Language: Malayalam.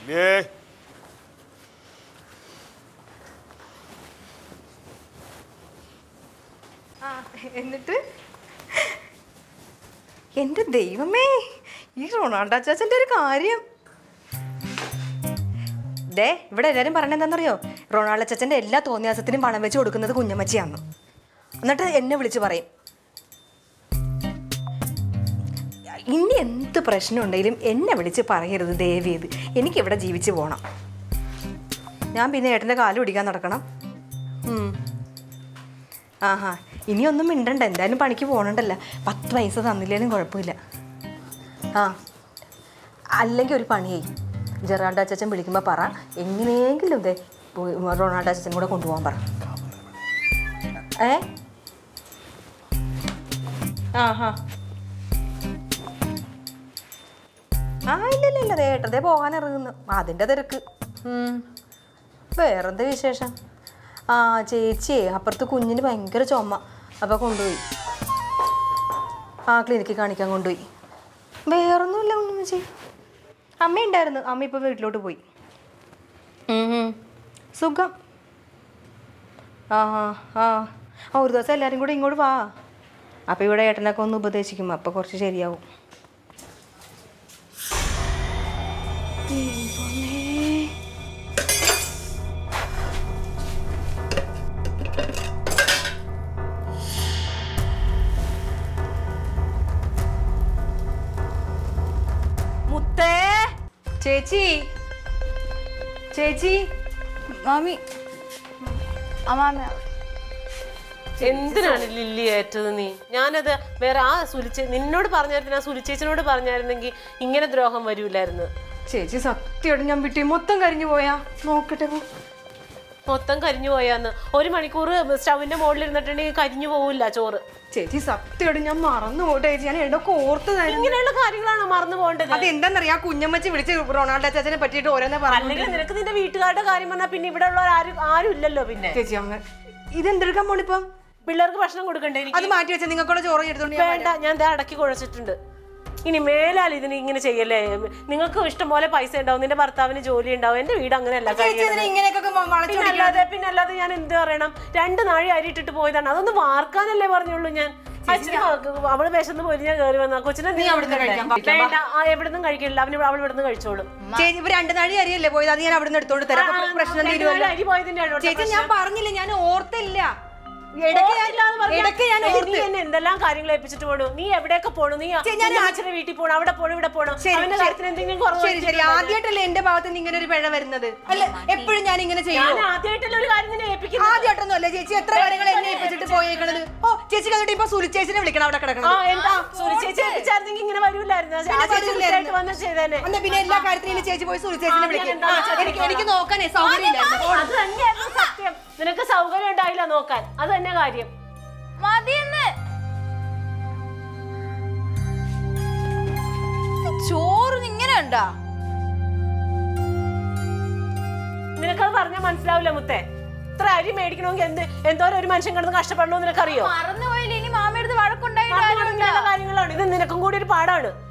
ഇല്ലേ ആ എന്നിട്ട് എൻ്റെ ദൈവമേ ഈ റൊണാൾഡോ അച്ചാച്ചൻ്റെ ഒരു കാര്യം ദേ ഇവിടെ എല്ലാവരും പറഞ്ഞെന്താണെന്നറിയോ റൊണാൾഡോ അച്ചാച്ചൻ്റെ എല്ലാ തോന്നിയാസത്തിനും പണം വെച്ച് കൊടുക്കുന്നത് കുഞ്ഞമ്മച്ചിയാന്ന് എന്നിട്ട് എന്നെ വിളിച്ച് പറയും ഇനി എന്ത് പ്രശ്നം ഉണ്ടെങ്കിലും എന്നെ വിളിച്ച് പറയരുത് ദേവിയത് എനിക്കിവിടെ ജീവിച്ച് പോകണം ഞാൻ പിന്നെ ഏട്ടൻ്റെ കാല് പിടിക്കാൻ നടക്കണം ഉം. ആഹാ ഇനിയൊന്നും മിണ്ടണ്ട എന്തായാലും പണിക്ക് പോകണണ്ടല്ല പത്ത് പൈസ തന്നില്ലേലും കുഴപ്പമില്ല ആ അല്ലെങ്കിൽ ഒരു പണിയായി ജെറാൾഡ് അച്ചാച്ചൻ വിളിക്കുമ്പോൾ പറ എങ്ങനെയെങ്കിലും ഇതേ പോയി റൊണാൾഡോ അച്ചാച്ചൻ കൂടെ കൊണ്ടുപോകാൻ പറ ഏ ആ ഹാ ആ ഇല്ല ഇല്ല ഇല്ല ഏട്ടതേ പോകാൻ ഇറങ്ങുന്നു അതിൻ്റെ തിരക്ക് ഉം. വേറെന്താ വിശേഷം ആ ചേച്ചിയെ അപ്പുറത്ത് കുഞ്ഞിന് ഭയങ്കര ചുമ അപ്പോൾ കൊണ്ടുപോയി ആ ക്ലിനിക്കിൽ കാണിക്കാൻ കൊണ്ടുപോയി വേറൊന്നുമില്ല ഒന്നും ചെയ്യും അമ്മ ഉണ്ടായിരുന്നു അമ്മ ഇപ്പോൾ വീട്ടിലോട്ട് പോയി ഉം ഉം. സുഖം ആ ആ ആ ആ ഒരു ദിവസം എല്ലാവരും കൂടെ ഇങ്ങോട്ട് വാ അപ്പോൾ ഇവിടെ ഏട്ടനൊക്കെ ഒന്ന് ഉപദേശിക്കും അപ്പോൾ കുറച്ച് ശരിയാവും മുത്തേ ചേച്ചി ചേച്ചി മാമി അമ്മാമ എന്തിനാണ് ലില്ലി ഏറ്റത് നീ ഞാനത് വേറെ ആ സുലിച്ചേ നിന്നോട് പറഞ്ഞായിരുന്നു ആ സുലിച്ചേച്ചിനോട് പറഞ്ഞായിരുന്നെങ്കിൽ ഇങ്ങനെ ദ്രോഹം വരൂലായിരുന്നു ചേച്ചി സത്യമായിട്ട് ഞാൻ വിട്ടി മൊത്തം കരിഞ്ഞു പോയാ നോക്കട്ടെ പോ. മൊത്തം കരിഞ്ഞു പോയാന്ന് ഒരു മണിക്കൂർ സ്റ്റവിന്റെ മുകളിൽ ഇരുന്നിട്ടുണ്ടെങ്കിൽ കരിഞ്ഞു പോവില്ല ചോറ് ചേച്ചി സത്യമായിട്ട് ഞാൻ മറന്നു പോട്ടെ ചേച്ചി ഞാൻ എവിടെയൊക്കെ ഓർത്തതായിരുന്നു ഇങ്ങനെയുള്ള കാര്യങ്ങളാണോ മറന്നു പോകേണ്ടത് അത് എന്താന്നറിയാ ആ കുഞ്ഞമ്മച്ചി വിളിച്ച് റൊണാൾഡോ അച്ചാച്ചനെ പറ്റിയിട്ട് ഓരോന്നെ പറഞ്ഞു അല്ലെങ്കിൽ നിനക്ക് നിന്റെ വീട്ടുകാരുടെ കാര്യം പറഞ്ഞാൽ പിന്നെ ഇവിടെ ഉള്ള ആരും ആരും ഇല്ലല്ലോ പിന്നെ ചേച്ചി അങ്ങ് ഇതെന്തെടുക്കാൻ പോണിപ്പം പിള്ളേർക്ക് ഭക്ഷണം കൊടുക്കണ്ടേ എനിക്ക് അത് മാറ്റി വെച്ചാൽ നിങ്ങൾക്കുള്ള ചോറ് എടുത്തോണ്ട് ഞാൻ വേണ്ട ഞാൻ ദേ അടക്കി കുഴച്ചിട്ടുണ്ട് ഇനി മേലാൽ ഇതിന് ഇങ്ങനെ ചെയ്യല്ലേ നിങ്ങൾക്ക് ഇഷ്ടം പോലെ പൈസ ഉണ്ടാവും നിന്റെ ഭർത്താവിന് ജോലി ഉണ്ടാവും എന്റെ വീട് അങ്ങനെയല്ല ചേച്ചി കഴിയുന്നത്. ഇതിനെ ഇങ്ങനെയൊക്കെ വ- വളച്ച് പിന്നെ അല്ലാതെ പിന്നെ അല്ലാതെ ഞാൻ എന്ത് പറയണം രണ്ട് നാഴി അരി ഇട്ടിട്ട് പോയതാണ് അതൊന്ന് വാർക്കാനല്ലേ പറഞ്ഞുള്ളൂ ഞാൻ അച്ഛന് അവള് വിശന്ന് പോയി ഞാൻ കയറി വന്ന കൊച്ചിനെ നീ അവിടുന്ന് കഴിക്കാൻ പാടില്ല. വേണ്ട എവിടുന്നും കഴിക്കില്ല അവന് അവൾ ഇവിടുന്ന് കഴിച്ചോളും ചേച്ചി ഇപ്പൊ രണ്ട് നാഴി അരിയല്ലേ പോയത് അത് ഞാൻ അവിടുന്ന് എടുത്തോണ്ട് തരാം അപ്പൊ പ്രശ്നം രണ്ട് തീരുമല്ലോ നാഴി അരി പോയതിന്റെ ആണോ ചേച്ചി ഞാൻ പറഞ്ഞില്ല ഞാൻ ഓർത്തില്ല ഇടയ്ക്ക് ഞാൻ ഇടയ്ക്ക് ഞാൻ നീ ഓർത്ത് എന്നെ എന്തെല്ലാം കാര്യങ്ങൾ ഏൽപ്പിച്ചിട്ട് പോണു നീ എവിടെയൊക്കെ പോണു നീ ഞാൻ അച്ഛന്റെ വീട്ടിൽ പോണു അവിടെ പോണു ഇവിടെ പോണു ശരി, അവന്റെ ശരി. കാര്യത്തിന് എന്തെങ്കിലും കുറവ് ശരി ശരി ആദ്യമായിട്ടല്ലേ എന്റെ ഭാഗത്ത് നിന്ന് ഇങ്ങനെ ഒരു പിഴ വരുന്നത് അല്ല എപ്പോഴും ഞാൻ ഇങ്ങനെ ചെയ്യും ഞാൻ ആദ്യമായിട്ടല്ല ഒരു കാര്യം നിന്നെ ഏൽപ്പിക്കുന്നു ആദ്യമായിട്ടൊന്നും അല്ല ചേച്ചി എത്ര കാര്യങ്ങൾ എന്നെ ഏൽപ്പിച്ചിട്ട് പോയേക്കണത് ഓ ചേച്ചിക്ക് അതുകൊണ്ട് ഇപ്പൊ സുലിച്ചേച്ചിനെ വിളിക്കണം അവിടെ ആ കിടക്കണം എന്താ സുരക്ഷ ഏൽപ്പിച്ചായിരുന്നെങ്കിൽ ഇങ്ങനെ വരൂലായിരുന്നു ആ ചേച്ചി വരൂലായിരുന്നു. സുരക്ഷയായിട്ട് വന്ന് ചെയ്തേനെ എന്നാ പിന്നെ എല്ലാ കാര്യത്തിനും ചേച്ചി പോയി സുലിച്ചേച്ചിനെ ആ, വിളിക്കും ഞാൻ എന്താ ആ, വെച്ചാ എനിക്ക് എനിക്ക് നോക്കാനേ സൗകര്യം ഇല്ലായിരുന്നു അത് തന്നെയായിരുന്നു സത്യം നിനക്ക് സൗകര്യം ഉണ്ടായില്ല നോക്കാൻ അത് തന്നെ കാര്യം മതിയെന്ന് ചോറിന് ഇങ്ങനെ ഉണ്ടാ നിനക്കത് പറഞ്ഞാൽ മനസ്സിലാവില്ല മുത്തേ ഇത്ര അരി മേടിക്കണമെങ്കിൽ എന്ത് എന്തോരം ഒരു മനുഷ്യൻ കിടന്ന് കഷ്ടപ്പെടണമെന്ന് നിനക്കറിയോ മറന്നുപോയില്ല ഇനി മാമ എടുത്ത് വഴക്കുണ്ടായിട്ട് മറന്നുപോകുന്ന കാര്യങ്ങളാണ് ഇത് നിനക്കും കൂടി ഒരു പാടാണ്